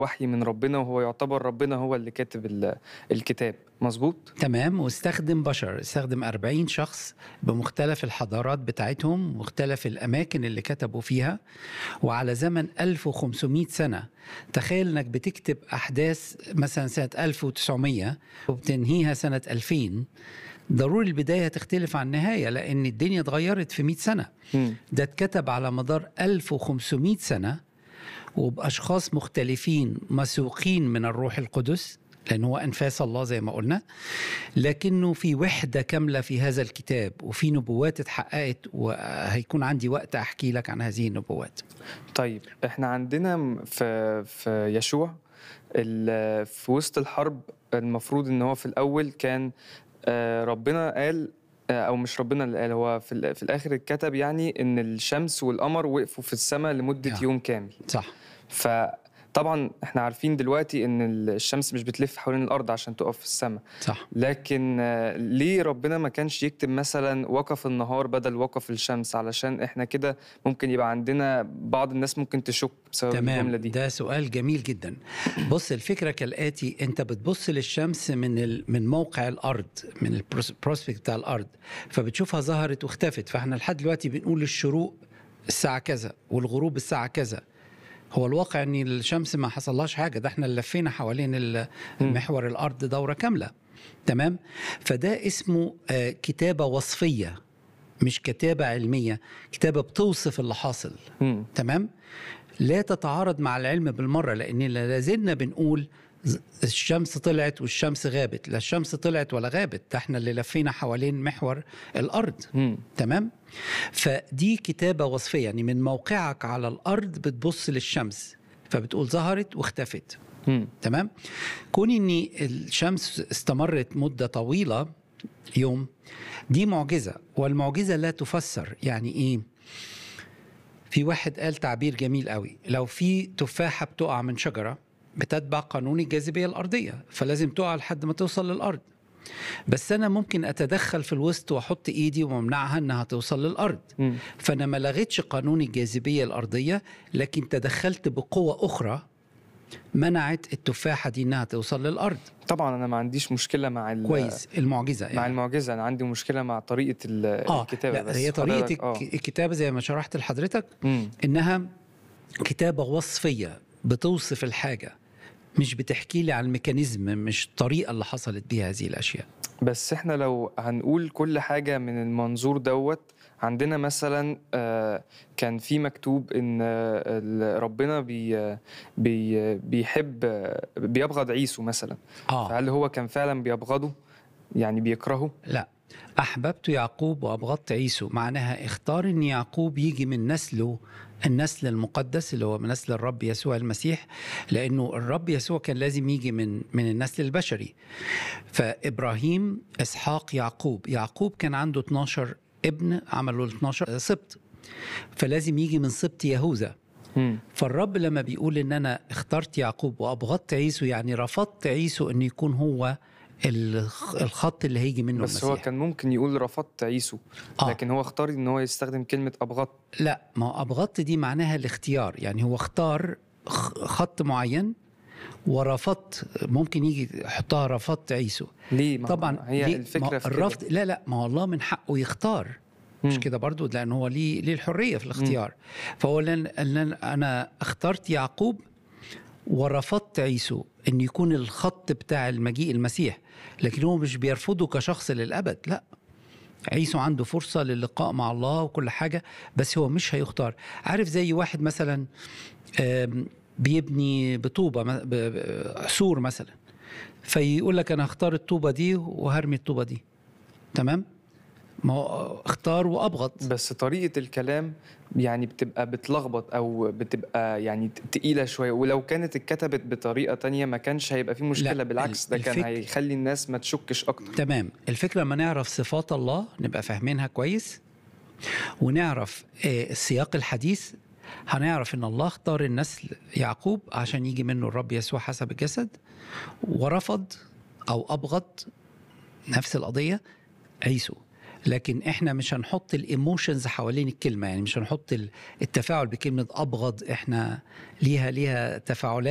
وحي من ربنا وهو يعتبر ربنا هو اللي كاتب ال- الكتاب مظبوط تمام واستخدم بشر استخدم 40 شخص بمختلف الحضارات بتاعتهم مختلف الأماكن اللي كتبوا فيها وعلى زمن 1500 سنة تخيل انك بتكتب أحداث مثلا سنة 1900 وبتنهيها سنة 2000 ضروري البداية تختلف عن النهاية لأن الدنيا اتغيرت في 100 سنة مم. ده اتكتب على مدار 1500 سنة وبأشخاص مختلفين مسوقين من الروح القدس لأن هو أنفاس الله زي ما قلنا لكنه في وحدة كاملة في هذا الكتاب وفي نبوات اتحققت وهيكون عندي وقت أحكي لك عن هذه النبوات طيب احنا عندنا م- في في يشوع ال- في وسط الحرب المفروض ان هو في الاول كان آه، ربنا قال آه، او مش ربنا اللي قال هو في, ال- في الاخر اتكتب يعني ان الشمس والقمر وقفوا في السماء لمده يا. يوم كامل صح فطبعا احنا عارفين دلوقتي ان الشمس مش بتلف حوالين الارض عشان تقف في السماء صح لكن آه، ليه ربنا ما كانش يكتب مثلا وقف النهار بدل وقف الشمس علشان احنا كده ممكن يبقى عندنا بعض الناس ممكن تشك بسبب الجملة تمام دي ده سؤال جميل جدا بص الفكره كالاتي انت بتبص للشمس من ال... من موقع الارض من البروسبكت بتاع الارض فبتشوفها ظهرت واختفت فاحنا لحد دلوقتي بنقول الشروق الساعه كذا والغروب الساعه كذا هو الواقع ان الشمس ما حصلهاش حاجه ده احنا اللي لفينا حوالين ال- محور الارض دوره كامله تمام فده اسمه آه، كتابه وصفيه مش كتابه علميه كتابه بتوصف اللي حاصل مم. تمام لا تتعارض مع العلم بالمره لان لازلنا بنقول ز- الشمس طلعت والشمس غابت لا الشمس طلعت ولا غابت ده احنا اللي لفينا حوالين محور الارض مم. تمام فدي كتابه وصفيه يعني من موقعك على الارض بتبص للشمس فبتقول ظهرت واختفت مم. تمام كون ان الشمس استمرت مده طويله يوم دي معجزه والمعجزه لا تفسر يعني ايه في واحد قال تعبير جميل قوي لو في تفاحه بتقع من شجره بتتبع قانون الجاذبيه الارضيه فلازم تقع لحد ما توصل للارض بس انا ممكن اتدخل في الوسط واحط ايدي وامنعها انها توصل للارض مم. فانا ما لغيتش قانون الجاذبيه الارضيه لكن تدخلت بقوه اخرى منعت التفاحه دي انها توصل للارض طبعا انا ما عنديش مشكله مع ال- كويس المعجزه مع يعني. المعجزه انا عندي مشكله مع طريقه ال- اه الكتابه لا بس هي طريقه حضرتك- اه الك- الكتابه زي ما شرحت لحضرتك مم. انها كتابه وصفيه بتوصف الحاجه مش بتحكي لي عن الميكانيزم مش الطريقه اللي حصلت بيها هذه الاشياء بس احنا لو هنقول كل حاجة من المنظور دوت عندنا مثلا آه، كان في مكتوب ان آه، ال- ربنا بي بي بيحب آه، بيبغض عيسو مثلا اه فهل هو كان فعلا بيبغضه يعني بيكرهه لا أحببت يعقوب وأبغضت عيسو معناها اختار أن يعقوب يجي من نسله النسل المقدس اللي هو من نسل الرب يسوع المسيح لأنه الرب يسوع كان لازم يجي من من النسل البشري فإبراهيم إسحاق يعقوب يعقوب كان عنده 12 ابن عملوا ال 12 سبط فلازم يجي من سبط يهوذا مم. فالرب لما بيقول ان انا اخترت يعقوب وابغضت عيسو يعني رفضت عيسو انه يكون هو الخ- الخط اللي هيجي منه بس هو المسيح كان ممكن يقول رفضت عيسو آه. لكن هو اختار ان هو يستخدم كلمة ابغضت لا ما هو ابغضت دي معناها الاختيار يعني هو اختار خ- خط معين ورفضت ممكن يجي يحطها رفضت عيسو ليه ما طبعا هي ليه؟ الفكرة ما في كده. الرفض لا لا ما هو الله من حقه يختار مش مم. كده برضو لان هو ليه ليه الحريه في الاختيار فهو لن لن انا اخترت يعقوب ورفضت عيسو ان يكون الخط بتاع المجيء المسيح لكن هو مش بيرفضه كشخص للابد لا عيسو عنده فرصة للقاء مع الله وكل حاجة بس هو مش هيختار عارف زي واحد مثلا آم، بيبني بطوبة م- ب- ب- سور مثلا فيقول لك أنا هختار الطوبة دي وهرمي الطوبة دي تمام ما هو اختار وأبغض بس طريقة الكلام يعني بتبقى بتلخبط أو بتبقى يعني تقيلة شوية ولو كانت اتكتبت بطريقة تانية ما كانش هيبقى فيه مشكلة لا، بالعكس ده كان الفك- هيخلي الناس ما تشكش أكتر تمام الفكرة لما نعرف صفات الله نبقى فاهمينها كويس ونعرف آه، السياق الحديث هنعرف ان الله اختار النسل يعقوب عشان يجي منه الرب يسوع حسب الجسد ورفض او ابغض نفس القضيه عيسو لكن احنا مش هنحط الايموشنز حوالين الكلمه يعني مش هنحط ال- التفاعل بكلمه ابغض احنا ليها ليها تفاعلات